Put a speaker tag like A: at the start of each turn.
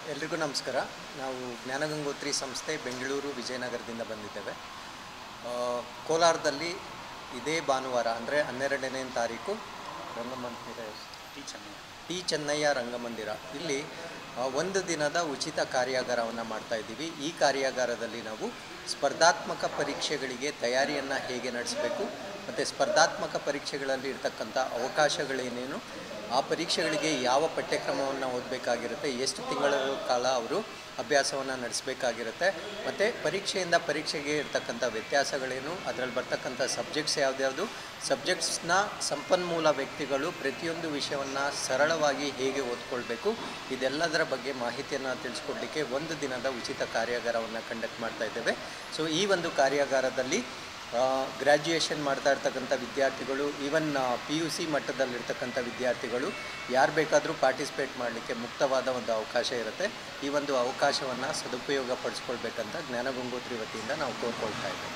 A: ಎಲ್ರಿಗೂ ನಮಸ್ಕಾರ ನಾವು ಜ್ಞಾನಗಂಗೋತ್ರಿ ಸಂಸ್ಥೆ ಬೆಂಗಳೂರು ವಿಜಯನಗರದಿಂದ ಬಂದಿದ್ದೇವೆ ಆ, ಕೋಲಾರದಲ್ಲಿ ಇದೇ ಭಾನುವಾರ ಅಂದರೆ ಹನ್ನೆರಡನೇ ತಾರೀಕು ರಂಗಮಂದಿರ ಟಿ ಚೆನ್ನಯ್ಯ ರಂಗಮಂದಿರ ಇಲ್ಲಿ ಆ, ಒಂದು ದಿನದ ಉಚಿತ ಕಾರ್ಯಾಗಾರವನ್ನು ಮಾಡ್ತಾ ಇದ್ದೀವಿ ಈ ಕಾರ್ಯಾಗಾರದಲ್ಲಿ ನಾವು ಸ್ಪರ್ಧಾತ್ಮಕ ಪರೀಕ್ಷೆಗಳಿಗೆ ತಯಾರಿಯನ್ನು ಹೇಗೆ ನಡೆಸಬೇಕು ಮತ್ತು ಸ್ಪರ್ಧಾತ್ಮಕ ಪರೀಕ್ಷೆಗಳಲ್ಲಿ ಇರ್ತಕ್ಕಂಥ ಅವಕಾಶಗಳೇನೇನು ಆ ಪರೀಕ್ಷೆಗಳಿಗೆ ಯಾವ ಪಠ್ಯಕ್ರಮವನ್ನು ಓದಬೇಕಾಗಿರುತ್ತೆ ಎಷ್ಟು ತಿಂಗಳ ಕಾಲ ಅವರು ಅಭ್ಯಾಸವನ್ನು ನಡೆಸಬೇಕಾಗಿರುತ್ತೆ ಮತ್ತು ಪರೀಕ್ಷೆಯಿಂದ ಪರೀಕ್ಷೆಗೆ ಇರ್ತಕ್ಕಂಥ ವ್ಯತ್ಯಾಸಗಳೇನು ಅದರಲ್ಲಿ ಬರ್ತಕ್ಕಂಥ ಸಬ್ಜೆಕ್ಟ್ಸ್ ಯಾವ್ದ್ಯಾವುದು ಸಬ್ಜೆಕ್ಟ್ಸ್ನ ಸಂಪನ್ಮೂಲ ವ್ಯಕ್ತಿಗಳು ಪ್ರತಿಯೊಂದು ವಿಷಯವನ್ನು ಸರಳವಾಗಿ ಹೇಗೆ ಓದ್ಕೊಳ್ಬೇಕು ಇದೆಲ್ಲದರ ಬಗ್ಗೆ ಮಾಹಿತಿಯನ್ನು ತಿಳಿಸ್ಕೊಡ್ಲಿಕ್ಕೆ ಒಂದು ದಿನದ ಉಚಿತ ಕಾರ್ಯಾಗಾರವನ್ನು ಕಂಡಕ್ಟ್ ಮಾಡ್ತಾ ಇದ್ದೇವೆ ಸೊ ಈ ಒಂದು ಕಾರ್ಯಾಗಾರದಲ್ಲಿ ಗ್ರ್ಯಾಜುಯೇಷನ್ ಮಾಡ್ತಾ ಇರ್ತಕ್ಕಂಥ ವಿದ್ಯಾರ್ಥಿಗಳು ಈವನ್ ಪಿ ಯು ಸಿ ಮಟ್ಟದಲ್ಲಿರ್ತಕ್ಕಂಥ ವಿದ್ಯಾರ್ಥಿಗಳು ಯಾರು ಬೇಕಾದರೂ ಪಾರ್ಟಿಸಿಪೇಟ್ ಮಾಡಲಿಕ್ಕೆ ಮುಕ್ತವಾದ ಒಂದು ಅವಕಾಶ ಇರುತ್ತೆ ಈ ಒಂದು ಅವಕಾಶವನ್ನು ಸದುಪಯೋಗ ಪಡಿಸ್ಕೊಳ್ಬೇಕಂತ ಜ್ಞಾನಗಂಗೋತ್ರಿ ವತಿಯಿಂದ ನಾವು ಕೋರ್ಕೊಳ್ತಾ ಇದ್ದೇವೆ